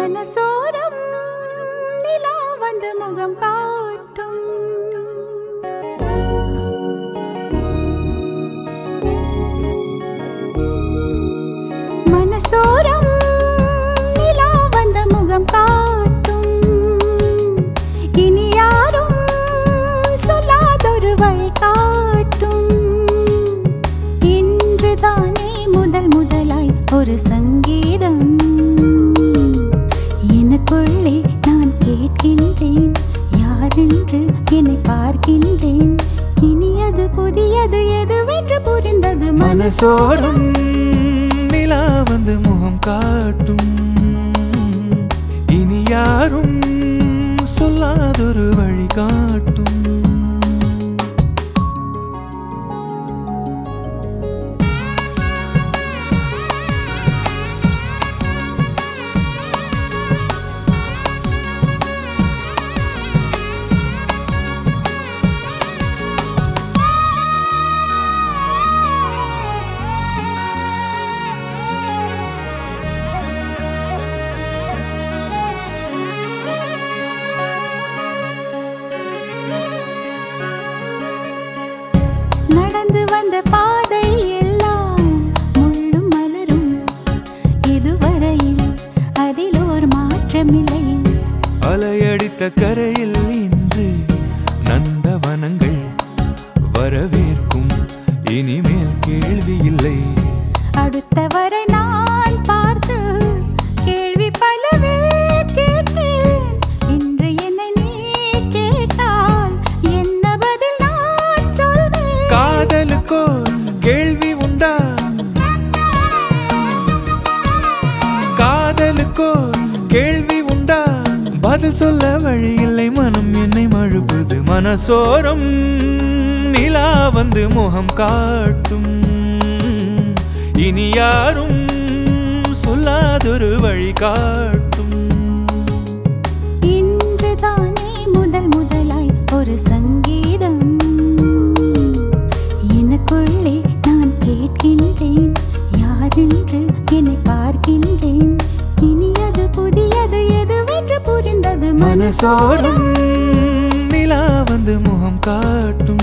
மனசோரம் நிலா வந்து முகம் காட்டும் மனசோரம் நிலா வந்து முகம் காட்டும் இனி யாரும் சொல்லாதொரு வழி காட்டும் இன்றுதானே முதல் முதலாய் ஒரு சங்கீதம் எனக்குள்ளே நான் கேட்கின்றேன் யாரென்று என்னை பார்க்கின்றேன் இனி அது புதியது எதுவென்று புரிந்தது மனசோரம் நிலா வந்து முகம் காட்டும் இனி யாரும் சொல்லாதொரு வழி காட்டும் நடந்து வந்த பாதை எல்லாம் முள்ளும் மலரும் இதுவரையில் அதில் ஒரு மாற்றமில்லை அலையடித்த கரையில் இன்று நந்தவனங்கள் வரவேற்கும் இனிமேல் கேள்வி இல்லை அடுத்தவரை நான் பார்த்து கேள்வி பலவே கேட்டேன் இன்று என்னை நீ கேட்டால் என்ன பதில் நான் சொல்வேன் காதலுக்கோ கேள்வி உண்டா காதலுக்கோ கேள்வி உண்டா பதில் சொல்ல வழி இல்லை மனம் என்னை மழுப்புது மனசோரம் நிலா வந்து முகம் காட்டும் இனி யாரும் சொல்லாதொரு வழி காட்டும் இன்றுதானே முதல் முதலாய் ஒரு சங்கீதம் எனக்குள்ளே நான் கேட்கின்றேன் யாரென்று என்னை பார்க்கின்றேன் இனி அது புதியது எதுவென்று புரிந்தது மனசோரம் நிலா வந்து முகம் காட்டும்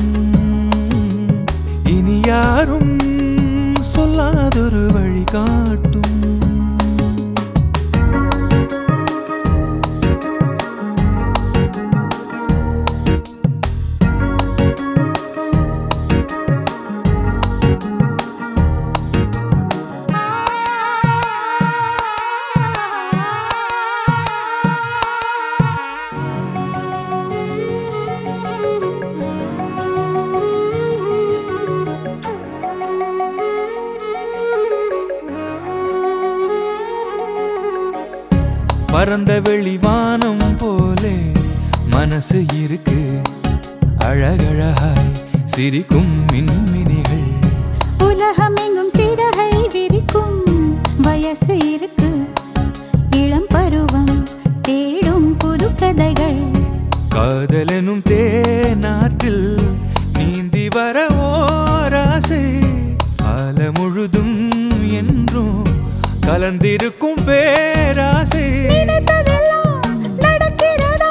இனி யாரும் சொல்லாதொரு வழி காட்டும் பரந்த வெளிவானம் போலே மனசு இருக்கு அழகழகாய் சிரிக்கும் மின்மினிகள் உலகம் எங்கும் சிறகை விரிக்கும் வயசு இருக்கு இளம் பருவம் தேடும் புது கதைகள் காதலனும் தேனாற்றில் நீந்தி வர ஓராசை கால முழுதும் என்றும் கலந்திருக்கும் பேராசை நினைத்ததெல்லாம் நடக்கிறதா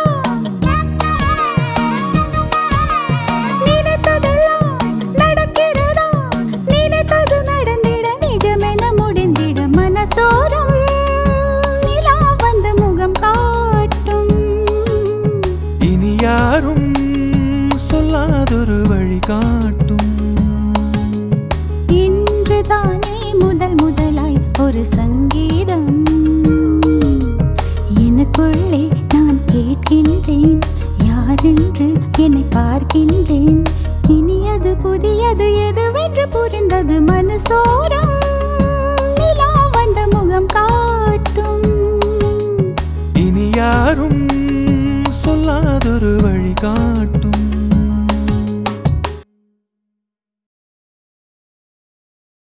நினைத்ததெல்லாம் நடக்கிறதா நினைத்தது நடந்திட நிஜமென முடிந்திட மனசோரம் நிலா வந்து முகம் காட்டும் இனி யாரும் சொல்லாதொரு வழி காட்டும் இன்றுதானே முதல் முதலாய் ஒரு சங்கீதம் எனக்குள்ளே நான் கேட்கின்றேன் யாரென்று என்னை பார்க்கின்றேன் இனி அது புதியது எதுவென்று புரிந்தது மனசோரம் நிலா வந்த முகம் காட்டும் இனி யாரும் சொல்லாதொரு வழி காட்டும்